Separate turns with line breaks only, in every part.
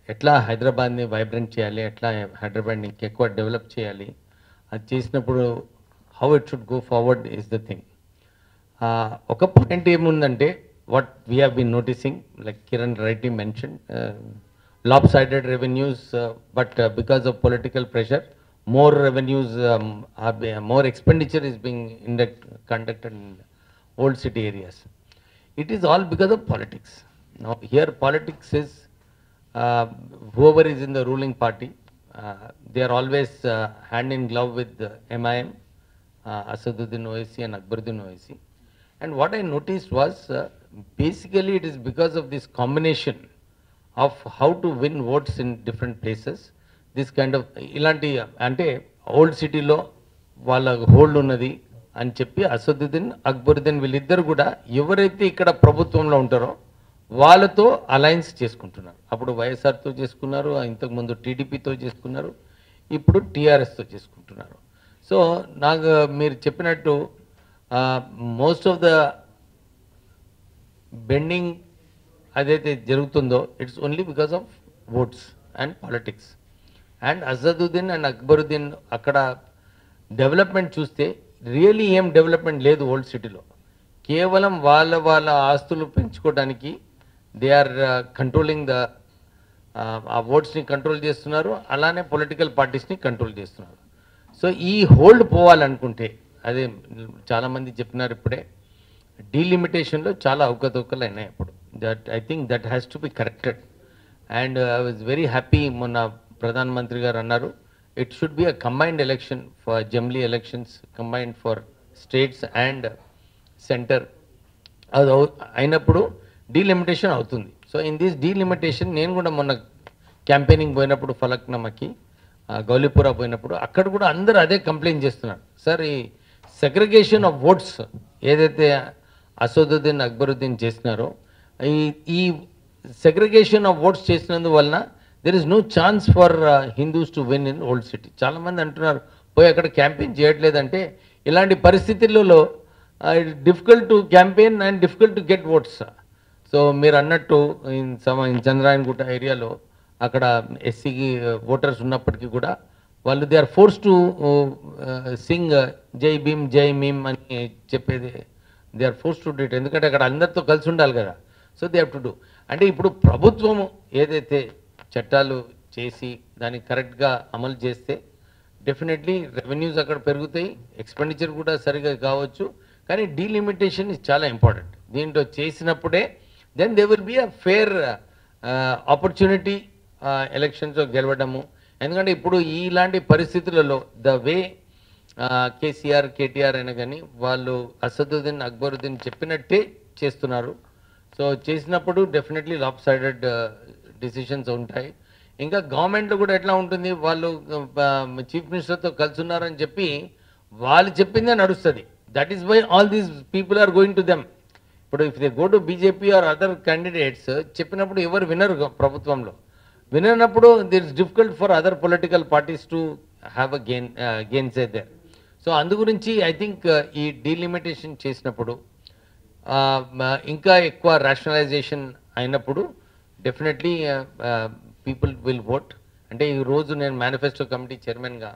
ఎట్లా హైదరాబాద్ని వైబ్రెంట్ చేయాలి ఎట్లా హైదరాబాద్ని ఇంకెక్కువ డెవలప్ చేయాలి అది చేసినప్పుడు how it should go forward is the thing ఒక పాయింట్ ఏముందంటే what we have been noticing like Kiran rightly mention lopsided revenues but because of political pressure more revenues more expenditure is being induct conducted in old city areas it is all because of politics. Now, here politics is uh, whoever is in the ruling party, uh, they are always uh, hand in glove with the MIM, uh, Asaduddin Owaisi and Akbaruddin Owaisi. And what I noticed was uh, basically it is because of this combination of how to win votes in different places. This kind of ఇలాంటి అంటే old సిటీలో వాళ్ళ hold ఉన్నది అని చెప్పి అసదుద్దీన్ అక్బరుద్దీన్ వీళ్ళిద్దరు కూడా ఎవరైతే ఇక్కడ ప్రభుత్వంలో ఉంటారో వాళ్ళతో అలయన్స్ చేసుకుంటున్నారు అప్పుడు వైఎస్ఆర్తో చేసుకున్నారు ఇంతకుముందు టీడీపీతో చేసుకున్నారు ఇప్పుడు టీఆర్ఎస్తో చేసుకుంటున్నారు సో నాకు మీరు చెప్పినట్టు మోస్ట్ ఆఫ్ ద బెండింగ్ అదైతే జరుగుతుందో it's only because of votes and politics and Asaduddin and Akbaruddin అక్కడ డెవలప్మెంట్ చూస్తే రియలీ ఏం డెవలప్మెంట్ లేదు ఓల్డ్ సిటీలో కేవలం వాళ్ళ వాళ్ళ ఆస్తులు పెంచుకోవడానికి దే ఆర్ కంట్రోలింగ్ ద ఆ ఓట్స్ని కంట్రోల్ చేస్తున్నారు అలానే పొలిటికల్ పార్టీస్ని కంట్రోల్ చేస్తున్నారు సో ఈ హోల్డ్ పోవాలనుకుంటే అదే చాలామంది చెప్పినారు ఇప్పుడే డీలిమిటేషన్లో చాలా అవకతవకలు అయినాయి అప్పుడు that I think that has to be corrected and I was very happy మొన్న ప్రధానమంత్రి గారు అన్నారు it should be a combined election for జమ్లీ elections combined for states and centre అది అవు- అయినప్పుడు డీలిమిటేషన్ అవుతుంది సో ఇన్ దిస్ డీలిమిటేషన్ నేను కూడా మొన్న క్యాంపెయినింగ్ పోయినప్పుడు ఫలక్నమకి ఆ, గౌలీపురా పోయినప్పుడు అక్కడ కూడా అందరూ అదే కంప్లైంట్ చేస్తున్నారు సార్ ఈ సెగ్రిగేషన్ ఆఫ్ ఓట్స్ ఏదైతే అసదుద్దీన్ అక్బరుద్దీన్ చేసినారో ఈ ఈ సెగ్రిగేషన్ ఆఫ్ ఓట్స్ చేసినందువలన there is no chance for Hindus to win in old city చాలామంది అంటున్నారు పోయి అక్కడ క్యాంపెయిన్ చేయట్లేదంటే ఇలాంటి పరిస్థితులలో difficult to campaign and difficult to get votes so మీరు అన్నట్టు ఇన్ సమ ఇన్ చంద్రాయణగుట్ట ఏరియాలో అక్కడ ఎస్సీ ఓటర్స్ ఉన్నప్పటికీ కూడా వాళ్ళు they are forced to sing Jai Bhim Jai Meem అని చెప్పేది they are forced to do ఎందుకంటే అక్కడ అందరితో కలిసి ఉండాలి కదా so they have to do అంటే ఇప్పుడు ప్రభుత్వము ఏదైతే చట్టాలు చేసి దాన్ని కరెక్ట్గా అమలు చేస్తే డెఫినెట్లీ రెవెన్యూస్ అక్కడ పెరుగుతాయి ఎక్స్పెండిచర్ కూడా సరిగా కావచ్చు కానీ డీలిమిటేషన్ ఇస్ చాలా ఇంపార్టెంట్ దీంట్లో చేసినప్పుడే then they will be a fair opportunity ఎలక్షన్స్లో గెలవడము ఎందుకంటే ఇప్పుడు ఇలాంటి పరిస్థితులలో ద వే కేసీఆర్ కేటీఆర్ అయినా కానీ వాళ్ళు అసదుద్దీన్ అక్బరుద్దీన్ చెప్పినట్టే చేస్తున్నారు సో చేసినప్పుడు డెఫినెట్లీ లాప్ సైడెడ్ డిసిషన్స్ ఉంటాయి ఇంకా గవర్నమెంట్లో కూడా ఎట్లా ఉంటుంది వాళ్ళు చీఫ్ మినిస్టర్తో కలిసి ఉన్నారని చెప్పి వాళ్ళు చెప్పిందే నడుస్తుంది that is why all these people are going to them ఇప్పుడు if they go to BJP or other candidates చెప్పినప్పుడు ఎవరు వినరు గ- ప్రభుత్వంలో విననప్పుడు there is difficult for other political parties to have a gain gains ఏ దేర్ సో అందు గురించి ఐ థింక్ ఈ డీలిమిటేషన్ చేసినప్పుడు ఆ, మ- ఇంకా ఎక్కువ రేషనలైజేషన్ అయినప్పుడు డెఫినెట్లీ పీపుల్ విల్ ఓట్ అంటే ఈ రోజు నేను మేనిఫెస్టో కమిటీ చైర్మన్గా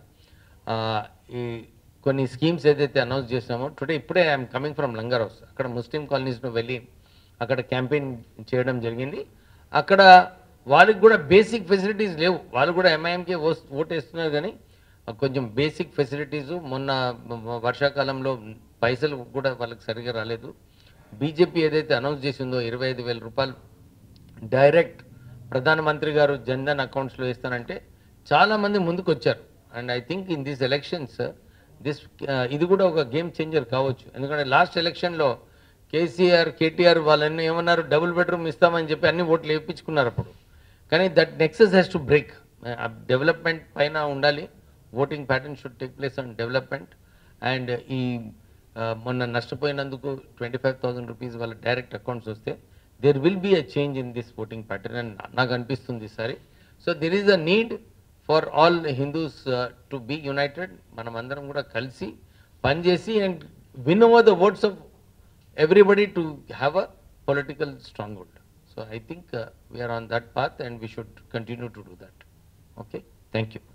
ఈ కొన్ని స్కీమ్స్ ఏదైతే అనౌన్స్ చేసినామో టుడే ఇప్పుడే I'm coming from Langar House అక్కడ ముస్లిం కాలనీస్లో వెళ్ళి అక్కడ క్యాంపెయిన్ చేయడం జరిగింది అక్కడ వాళ్ళకి కూడా బేసిక్ ఫెసిలిటీస్ లేవు వాళ్ళు కూడా ఎంఐఎంకే ఓట్ వేస్తున్నారు కానీ కొంచెం బేసిక్ ఫెసిలిటీస్ మొన్న మ- వర్షాకాలంలో పైసలు కూడా వాళ్ళకి సరిగా రాలేదు బీజేపీ ఏదైతే అనౌన్స్ చేసిందో ఇరవై ఐదు వేల రూపాయలు డైరెక్ట్ ప్రధానమంత్రి గారు జన్ధన్ అకౌంట్స్లో వేస్తానంటే చాలామంది ముందుకు వచ్చారు and I think in this elections this ఇది కూడా ఒక గేమ్ చేంజర్ కావచ్చు ఎందుకంటే లాస్ట్ ఎలక్షన్లో కేసీఆర్ కేటీఆర్ వాళ్ళన్నీ ఏమన్నారు డబుల్ బెడ్రూమ్ ఇస్తామని చెప్పి అన్ని ఓట్లు వేయించుకున్నారు అప్పుడు కానీ that nexus has to break development పైన ఉండాలి voting pattern should take place on development and ఈ ఆ, మొన్న నష్టపోయినందుకు ట్వంటీ ఫైవ్ థౌసండ్ రూపీస్ వాళ్ళ డైరెక్ట్ అకౌంట్స్ వస్తే there will be a change in this voting pattern అని నాకు అనిపిస్తుంది ఈసారి so there is a need for all Hindus to be united మనం అందరం కూడా కలిసి పనిచేసి and win over the votes of everybody to have a political stronghold So I think uh, we are on that path and we should continue to do that. Okay, thank you.